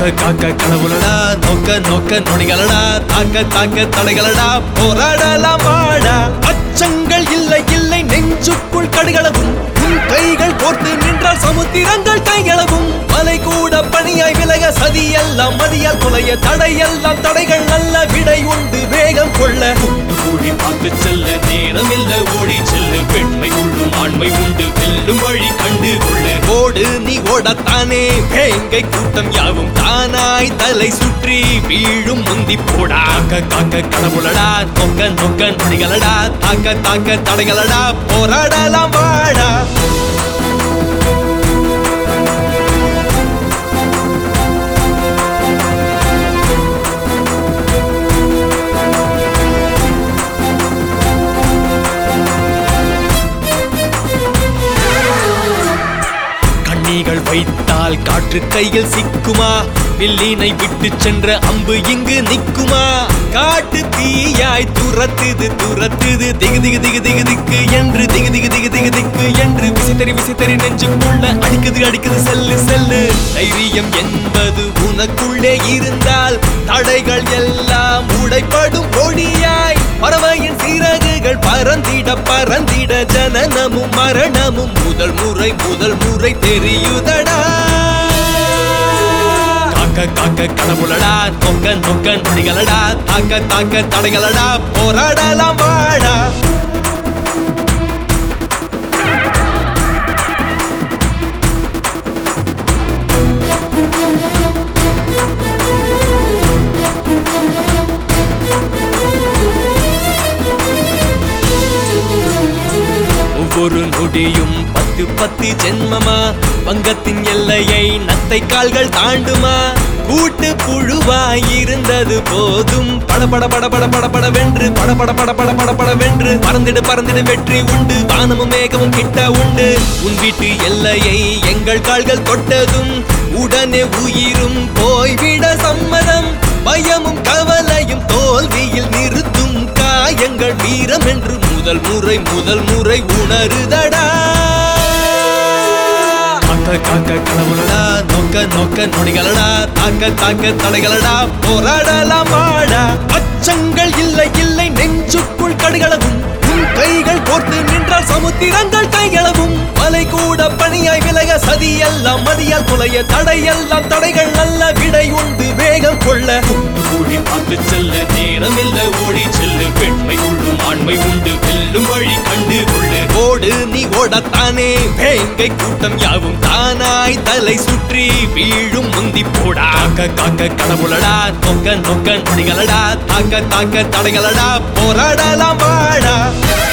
காக்க காக்க கனவுலடா நோக்க நோக்க நொடிகளடா தாக்க தாக்க தடைகளடா போராடலாம் வாடா அச்சங்கள் இல்லை இல்லை நெஞ்சுக்குள் கடுகளவும் உன் கைகள் கோர்த்து நின்றால் சமுத்திரங்கள் கைகளவும் மலை கூட பணியாய் விலக சதி எல்லாம் மதியால் கொலைய தடையெல்லாம் தடைகள் நல்ல விடை உண்டு வேகம் கொள்ள உண்டு கூடி பார்த்து செல்ல நேரம் இல்ல ஓடி செல்லு பெண்மை உள்ளும் ஆண்மை உண்டு வெல்லும் வழி கண்டு கொள்ளு ஓடு நீ ஓடத்தானே வேங்கை கூட்டம் யாவும் தானாய் தலை சுற்றி வீழும் முந்தி போடா காக்க காக்க கடவுளடா நோக்க நோக்க நொடிகளடா தாக்க தாக்க தடைகளடா போராடலாம் வாடா கண்ணிகள் வைத்தால் காற்று கையில் சிக்குமா வில்லினை விட்டு சென்ற அம்பு இங்கு நிக்குமா காட்டு தீயாய் துரத்துது துரத்துது திகு திகு திகு திகு திக்கு என்று திகு திகு திகு திகு திக்கு என்று விசித்தறி விசித்தறி நெஞ்சுக்குள்ள அடிக்குது அடிக்குது செல்லு செல்லு தைரியம் என்பது உனக்குள்ளே இருந்தால் தடைகள் எல்லாம் உடைப்படும் கொடியாய் பறவையின் சிறகுகள் பறந்திட பறந்திட ஜனனமும் மரணமும் முதல் முறை முதல் முறை தெரியுதடா காக்க காக்க கடவுளடா நோக்க நோக்க நொடிகளடா தாக்க தாக்க தடைகளடா போராடலாம் வாடா ஒவ்வொரு நொடியும் பத்து பத்து ஜென்மமா வங்கத்தின் எல்லையை நத்தை கால்கள் தாண்டுமா கூட்டு புழுவாய் இருந்தது போதும் படபட படபட படபட வென்று படபட படபட படபட வென்று பறந்திடு பறந்திடு வெற்றி உண்டு வானமும் மேகமும் கிட்ட உண்டு உன் வீட்டு எல்லையை எங்கள் கால்கள் தொட்டதும் உடனே உயிரும் போய்விட சம்மதம் பயமும் கவலையும் தோல்வியில் நிறுத்தும் காயங்கள் வீரம் என்று முதல் முறை முதல் முறை உணருதடா காக்க காக்க கனவுலடா நோக்க நோக்க நொடிகளடா தாக்க தாக்க தடைகளடா போராடலாம் வாடா அச்சங்கள் இல்லை இல்லை நெஞ்சுக்குள் கடுகளவும் உன் கைகள் கோர்த்து நின்றால் சமுத்திரங்கள் கைகளவும் மலை கூட பணியாய் விலக சதி எல்லாம் மதியால் கொலைய தடையெல்லாம் தடைகள் நல்ல விடை உண்டு வேகம் கொள்ள உண்டு கூடி பார்த்து செல்ல நேரம் இல்ல ஓடி செல்லு பெண்மை உள்ளும் ஆண்மை உண்டு வெல்லும் வழி கண்டு கொள்ளு ஓடு நீ ஓடத்தானே வேங்கை கூட்டம் யாவும் தானாய் தலை சுற்றி வீழும் முந்தி போடா காக்க காக்க கடவுளடா நோக்க நோக்க நொடிகளடா தாக்க தாக்க தடைகளடா போராடலாம் வாடா